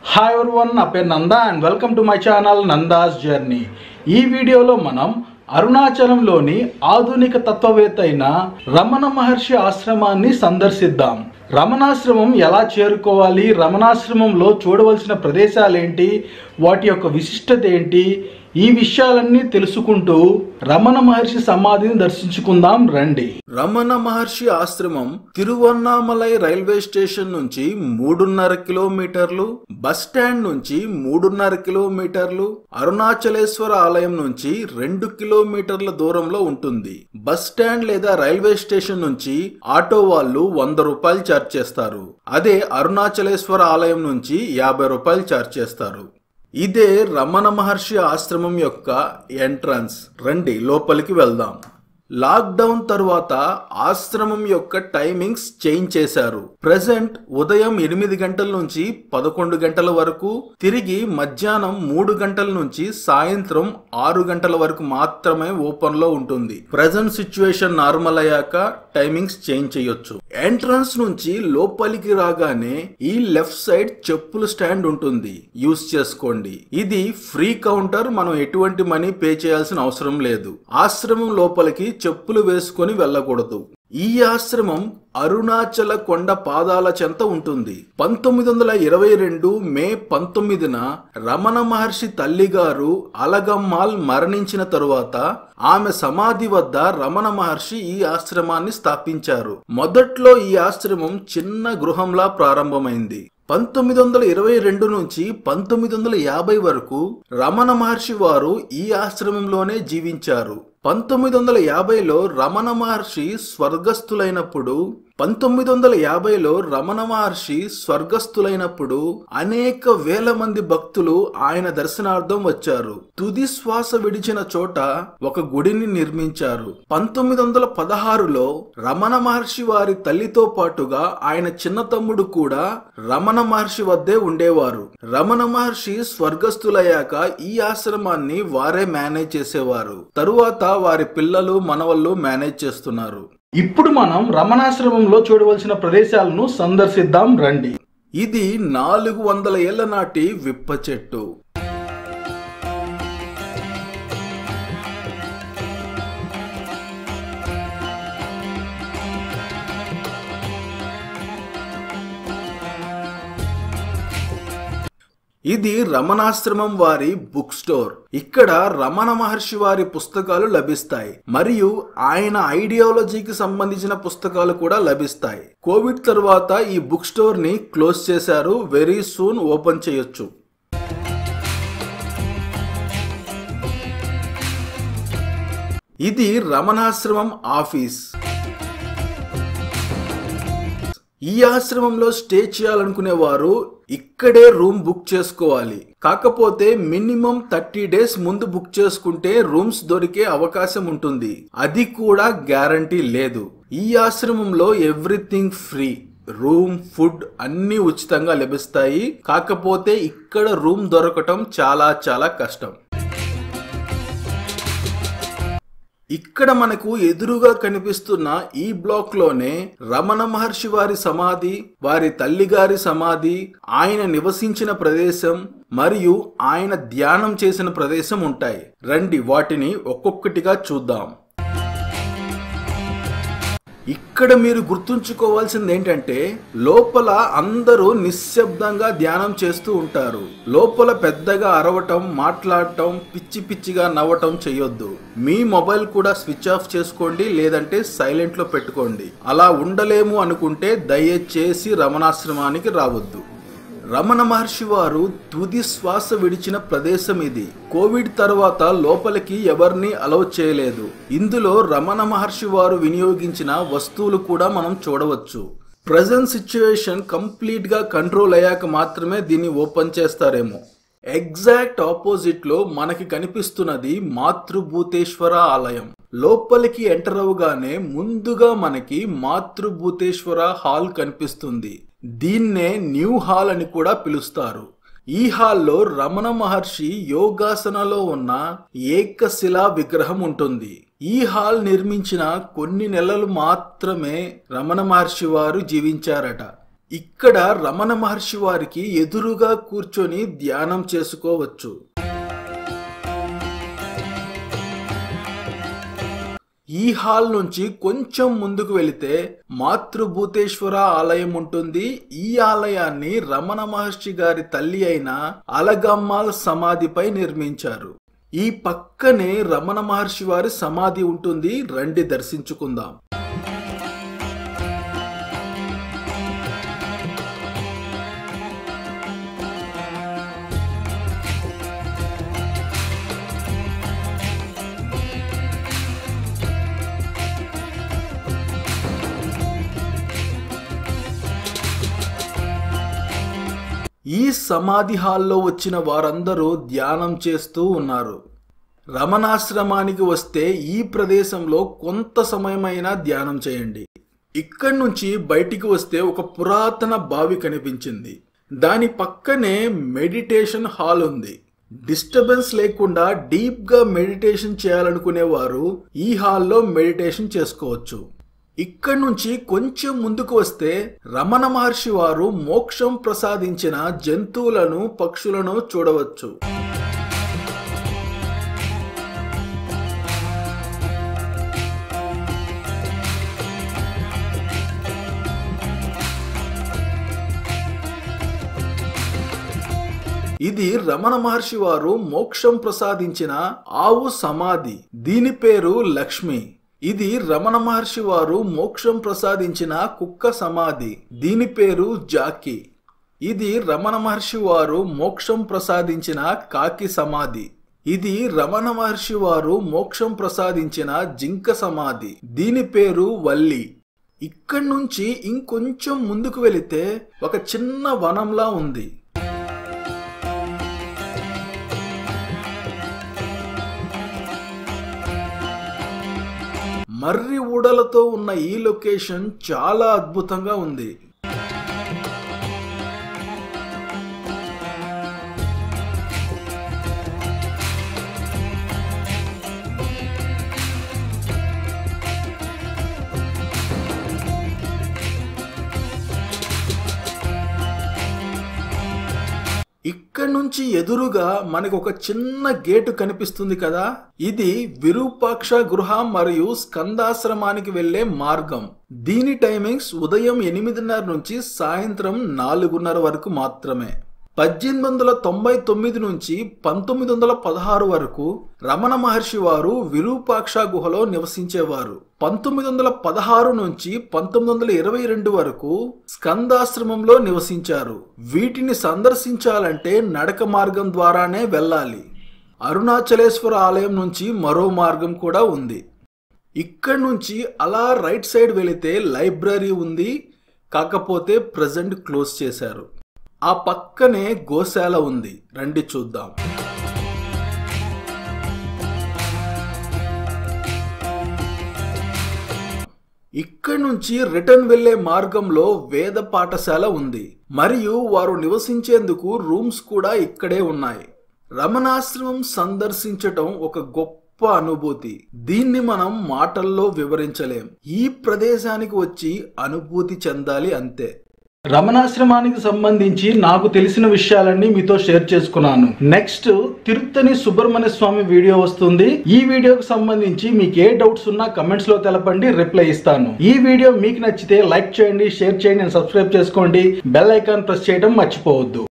hi one నా పేరు Nanda and welcome to my channel Nanda's journey ఈ వీడియోలో మనం అరుణాచలంలోని ఆధునిక తత్వవేత్త అయిన రమణ మహర్షి ఆశ్రమాన్ని సందర్శిద్దాం రమణాశ్రమం ఎలా చేరుకోవాలి రమణాశ్రమంలో చూడవలసిన ప్రదేశాలేంటి వాటి యొక్క విశిష్టత ఏంటి ఈ విషయాలన్నీ తెలుసుకుంటూ రమణ మహర్షి సమాధిని దర్శించుకుందాం రండి రమణ మహర్షి ఆశ్రమం తిరువన్నామలై రైల్వే స్టేషన్ నుంచి మూడున్నర కిలోమీటర్లు బస్ స్టాండ్ నుంచి మూడున్నర కిలోమీటర్లు అరుణాచలేశ్వర ఆలయం నుంచి రెండు కిలోమీటర్ల దూరంలో ఉంటుంది బస్ స్టాండ్ లేదా రైల్వే స్టేషన్ నుంచి ఆటో వాళ్ళు వంద రూపాయలు ఛార్జ్ చేస్తారు అదే అరుణాచలేశ్వర ఆలయం నుంచి యాభై రూపాయలు ఛార్జ్ చేస్తారు ఇదే రమణ మహర్షి ఆశ్రమం యొక్క ఎంట్రన్స్ రండి లోపలికి వెళ్దాం లాక్డౌన్ తరువాత ఆశ్రమం యొక్క టైమింగ్స్ చేంజ్ చేశారు ప్రజెంట్ ఉదయం ఎనిమిది గంటల నుంచి పదకొండు గంటల వరకు తిరిగి మధ్యాహ్నం మూడు గంటల నుంచి సాయంత్రం ఆరు గంటల వరకు మాత్రమే ఓపెన్ లో ఉంటుంది ప్రజెంట్ సిచ్యువేషన్ నార్మల్ అయ్యాక టైమింగ్స్ చేంజ్ చేయొచ్చు ఎంట్రన్స్ నుంచి లోపలికి రాగానే ఈ లెఫ్ట్ సైడ్ చెప్పుల స్టాండ్ ఉంటుంది యూస్ చేసుకోండి ఇది ఫ్రీ కౌంటర్ మనం ఎటువంటి మనీ పే చేయాల్సిన అవసరం లేదు ఆశ్రమం లోపలికి చెప్పులు వేసుకొని వెళ్ళకూడదు ఈ ఆశ్రమం అరుణాచల కొండ పాదాల చెంత ఉంటుంది పంతొమ్మిది వందల ఇరవై రెండు మే పంతొమ్మిదిన రమణ మహర్షి తల్లిగారు అలగమ్మాల్ మరణించిన తరువాత ఆమె సమాధి వద్ద రమణ మహర్షి ఈ ఆశ్రమాన్ని స్థాపించారు మొదట్లో ఈ ఆశ్రమం చిన్న గృహంలా ప్రారంభమైంది పంతొమ్మిది వందల ఇరవై రెండు నుంచి పంతొమ్మిది వందల యాభై వరకు రమణ మహర్షి వారు ఈ ఆశ్రమంలోనే జీవించారు పంతొమ్మిది వందల యాభైలో రమణ మహర్షి స్వర్గస్థులైనప్పుడు పంతొమ్మిది వందల యాభైలో రమణ మహర్షి స్వర్గస్థులైనప్పుడు అనేక వేల మంది భక్తులు ఆయన దర్శనార్థం వచ్చారు తుది శ్వాస విడిచిన చోట ఒక గుడిని నిర్మించారు పంతొమ్మిది వందల పదహారులో రమణ మహర్షి వారి తల్లితో పాటుగా ఆయన చిన్న తమ్ముడు కూడా రమణ మహర్షి వద్దే ఉండేవారు రమణ మహర్షి స్వర్గస్థులయ్యాక ఈ ఆశ్రమాన్ని వారే మేనేజ్ చేసేవారు తరువాత వారి పిల్లలు మనవళ్ళు మేనేజ్ చేస్తున్నారు ఇప్పుడు మనం రమణాశ్రమంలో చూడవలసిన ప్రదేశాలను సందర్శిద్దాం రండి ఇది నాలుగు వందల ఏళ్ల నాటి విప్ప చెట్టు ఇది రమణాశ్రమం వారి బుక్ స్టోర్ ఇక్కడ రమణ మహర్షి వారి పుస్తకాలు లభిస్తాయి మరియు ఆయన ఐడియాలజీకి సంబంధించిన పుస్తకాలు కూడా లభిస్తాయి కోవిడ్ తరువాత ఈ బుక్ స్టోర్ ని క్లోజ్ చేశారు వెరీ సూన్ ఓపెన్ చేయొచ్చు ఇది రమణాశ్రమం ఆఫీస్ ఈ ఆశ్రమంలో స్టే చేయాలనుకునే వారు ఇక్కడే రూమ్ బుక్ చేసుకోవాలి కాకపోతే మినిమం థర్టీ డేస్ ముందు బుక్ చేసుకుంటే రూమ్స్ దొరికే అవకాశం ఉంటుంది అది కూడా గ్యారంటీ లేదు ఈ ఆశ్రమంలో ఎవ్రీథింగ్ ఫ్రీ రూమ్ ఫుడ్ అన్ని ఉచితంగా లభిస్తాయి కాకపోతే ఇక్కడ రూమ్ దొరకటం చాలా చాలా కష్టం ఇక్కడ మనకు ఎదురుగా కనిపిస్తున్న ఈ బ్లాక్ లోనే రమణ మహర్షి వారి సమాధి వారి తల్లిగారి సమాధి ఆయన నివసించిన ప్రదేశం మరియు ఆయన ధ్యానం చేసిన ప్రదేశం ఉంటాయి రండి వాటిని ఒక్కొక్కటిగా చూద్దాం ఇక్కడ మీరు గుర్తుంచుకోవాల్సింది ఏంటంటే లోపల అందరూ నిశ్శబ్దంగా ధ్యానం చేస్తూ ఉంటారు లోపల పెద్దగా అరవటం మాట్లాడటం పిచ్చి పిచ్చిగా నవ్వటం చేయొద్దు మీ మొబైల్ కూడా స్విచ్ ఆఫ్ చేసుకోండి లేదంటే సైలెంట్ లో పెట్టుకోండి అలా ఉండలేము అనుకుంటే దయచేసి రమణాశ్రమానికి రావద్దు రమణ మహర్షి వారు తుది శ్వాస విడిచిన ప్రదేశం ఇది కోవిడ్ తర్వాత లోపలికి ఎవరిని అలౌ చేయలేదు ఇందులో రమణ మహర్షి వారు వినియోగించిన వస్తువులు కూడా మనం చూడవచ్చు ప్రజెంట్ సిచ్యువేషన్ కంప్లీట్ గా కంట్రోల్ అయ్యాక మాత్రమే దీన్ని ఓపెన్ చేస్తారేమో ఎగ్జాక్ట్ ఆపోజిట్ లో మనకి కనిపిస్తున్నది మాతృభూతేశ్వర ఆలయం లోపలికి ఎంటర్ అవగానే ముందుగా మనకి మాతృభూతేశ్వర హాల్ కనిపిస్తుంది దీన్నే న్యూ హాల్ అని కూడా పిలుస్తారు ఈ హాల్లో రమణ మహర్షి యోగాసనలో ఉన్న ఏకశిలా విగ్రహం ఉంటుంది ఈ హాల్ నిర్మించిన కొన్ని నెలలు మాత్రమే రమణ మహర్షి వారు జీవించారట ఇక్కడ రమణ మహర్షి వారికి ఎదురుగా కూర్చొని ధ్యానం చేసుకోవచ్చు ఈ హాల్ నుంచి కొంచెం ముందుకు వెళితే మాతృభూతేశ్వర ఆలయం ఉంటుంది ఈ ఆలయాన్ని రమణ మహర్షి గారి తల్లి అయిన అలగమ్మాల్ సమాధిపై నిర్మించారు ఈ పక్కనే రమణ మహర్షి వారి సమాధి ఉంటుంది రండి దర్శించుకుందాం ఈ సమాధి హాల్లో వచ్చిన వారందరూ ధ్యానం చేస్తూ ఉన్నారు రమణాశ్రమానికి వస్తే ఈ ప్రదేశంలో కొంత సమయమైనా ధ్యానం చేయండి ఇక్కడి నుంచి బయటికి వస్తే ఒక పురాతన బావి కనిపించింది దాని పక్కనే మెడిటేషన్ హాల్ ఉంది డిస్టర్బెన్స్ లేకుండా డీప్ గా మెడిటేషన్ చేయాలనుకునేవారు ఈ హాల్లో మెడిటేషన్ చేసుకోవచ్చు ఇక్కడి నుంచి కొంచెం ముందుకు వస్తే రమణ మహర్షి వారు మోక్షం ప్రసాదించిన జంతువులను పక్షులను చూడవచ్చు ఇది రమణ మహర్షి వారు మోక్షం ప్రసాదించిన ఆవు సమాధి దీని పేరు లక్ష్మి ఇది రమణ మహర్షి వారు మోక్షం ప్రసాదించిన కుక్క సమాధి దీని పేరు జాకి ఇది రమణ మహర్షి వారు మోక్షం ప్రసాదించిన కాకి సమాధి ఇది రమణ మహర్షి వారు మోక్షం ప్రసాదించిన జింక సమాధి దీని పేరు వల్లి ఇక్కడి నుంచి ఇంకొంచెం ముందుకు వెళితే ఒక చిన్న వనంలా ఉంది మర్రి ఊడలతో ఉన్న ఈ లొకేషన్ చాలా అద్భుతంగా ఉంది ఇక్కడ నుంచి ఎదురుగా మనకు ఒక చిన్న గేటు కనిపిస్తుంది కదా ఇది విరూపాక్ష గృహ మరియు స్కందాశ్రమానికి వెళ్లే మార్గం దీని టైమింగ్స్ ఉదయం ఎనిమిదిన్నర నుంచి సాయంత్రం నాలుగున్నర వరకు మాత్రమే పద్దెనిమిది వందల తొంభై తొమ్మిది నుంచి పంతొమ్మిది వందల పదహారు వరకు రమణ మహర్షి వారు విరూపాక్ష గుహలో నివసించేవారు పంతొమ్మిది వందల పదహారు నుంచి పంతొమ్మిది వందల ఇరవై రెండు వరకు స్కందాశ్రమంలో నివసించారు వీటిని సందర్శించాలంటే నడక మార్గం ద్వారానే వెళ్ళాలి అరుణాచలేశ్వర ఆలయం నుంచి మరో మార్గం కూడా ఉంది ఇక్కడి నుంచి అలా రైట్ సైడ్ వెళితే లైబ్రరీ ఉంది కాకపోతే ప్రజెంట్ క్లోజ్ చేశారు ఆ పక్కనే గోశాల ఉంది రండి చూద్దాం ఇక్కడి నుంచి రిటర్న్ వెళ్లే మార్గంలో వేద పాఠశాల ఉంది మరియు వారు నివసించేందుకు రూమ్స్ కూడా ఇక్కడే ఉన్నాయి రమణాశ్రమం సందర్శించటం ఒక గొప్ప అనుభూతి దీన్ని మనం మాటల్లో వివరించలేం ఈ ప్రదేశానికి వచ్చి అనుభూతి చెందాలి అంతే రమణాశ్రమానికి సంబంధించి నాకు తెలిసిన విషయాలన్నీ మీతో షేర్ చేసుకున్నాను నెక్స్ట్ తిరుత్తని సుబ్రహ్మణ్య స్వామి వీడియో వస్తుంది ఈ వీడియోకి సంబంధించి మీకు ఏ డౌట్స్ ఉన్నా కమెంట్స్ లో తెలపండి రిప్లై ఇస్తాను ఈ వీడియో మీకు నచ్చితే లైక్ చేయండి షేర్ చేయండి సబ్స్క్రైబ్ చేసుకోండి బెల్ ఐకాన్ ప్రెస్ చేయడం మర్చిపోవద్దు